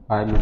Oil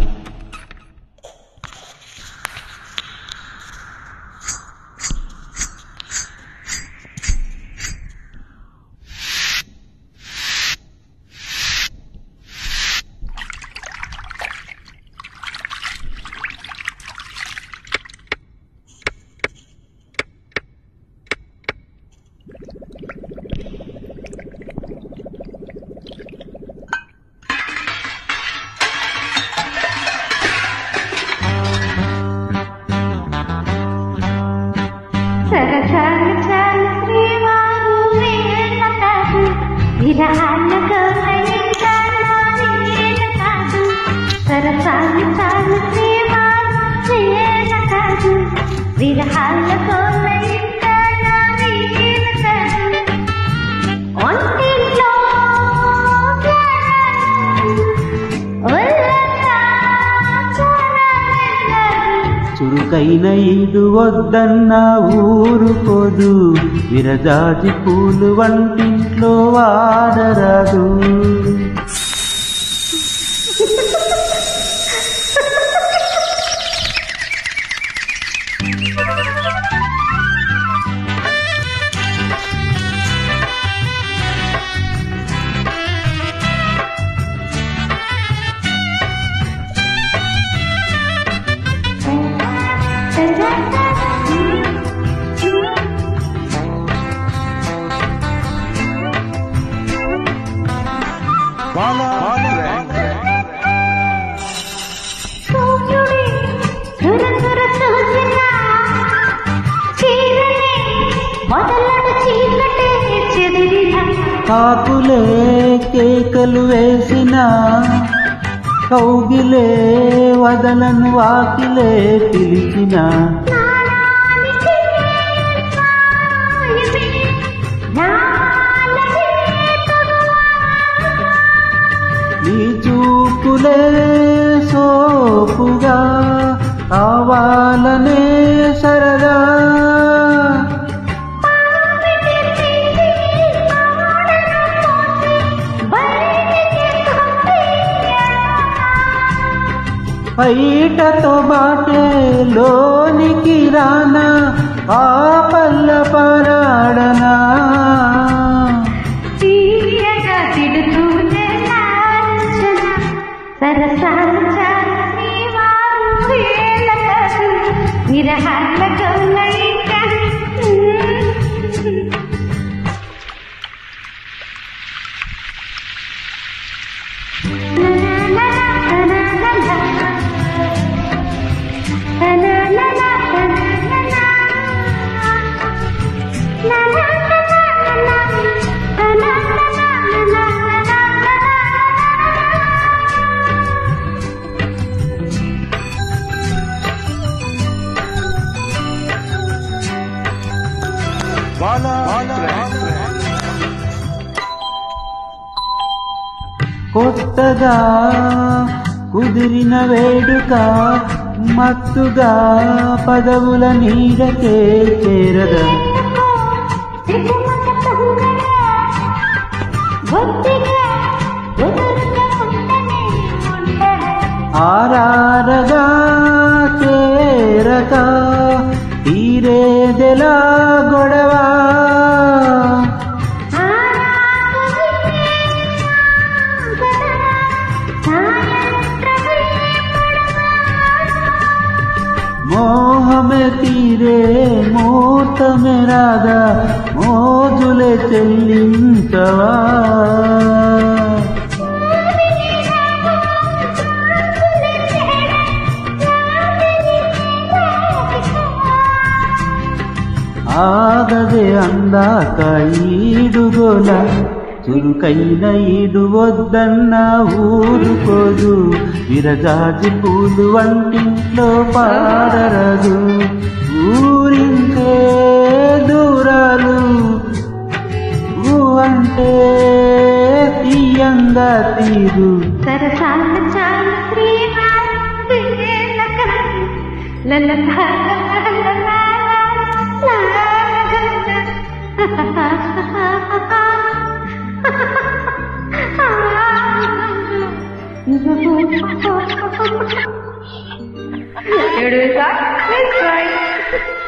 సరసాలు చాలు శ్రీవారు వేళ కాదు విరహాల గౌరయించాను వేళ కాదు సరసాలు చాలు శ్రీవారు వేళ కాదు విరహాల గౌరయించాను వేళ కాదు ఒంటిలో ఒళ్ళంతా చలనెల్లదు. చురుకైన ఈడు వద్దన్న ఊరుకోదు విరజాజి పూలు వంటింట్లో వాడరాదు సూర్యుడే దురదుర చూసినా చీరనే వదలను చీకటే చెదిరిన కాకులే కేకలు వేసిన కౌగిలే వదలను వాకిలే పిలిచిన నానానికి మాయమే నాలకే తగువా నీ చూపులే సోపుగా కావాలనే సరదా బయటతో బాటే లోనికి రానా ఆ పల్ల పరాడనా విరహాల గౌలైక కొత్తగా కుదిరిన వేడుక మత్తుగా పదవుల నీడకే చేరదా ఆరారగా చేరక తీరేదెలా గొడవ మోహమే తీరే మూర్తమే రాగా మోజులే చెల్లించవా ఆగదే అందాక ఈడుగోల చురుకైన ఈడు వద్దన్న ఊరుకోదు విరజాజి పూలు వంటింట్లో పాడరదు ఊరింకే దూరాలు ఊ అంటే తీయంగా తీరు సరసాల చాలు శ్రీవారు వేళక లలలా లలలా లాగల. You do that? Let's try.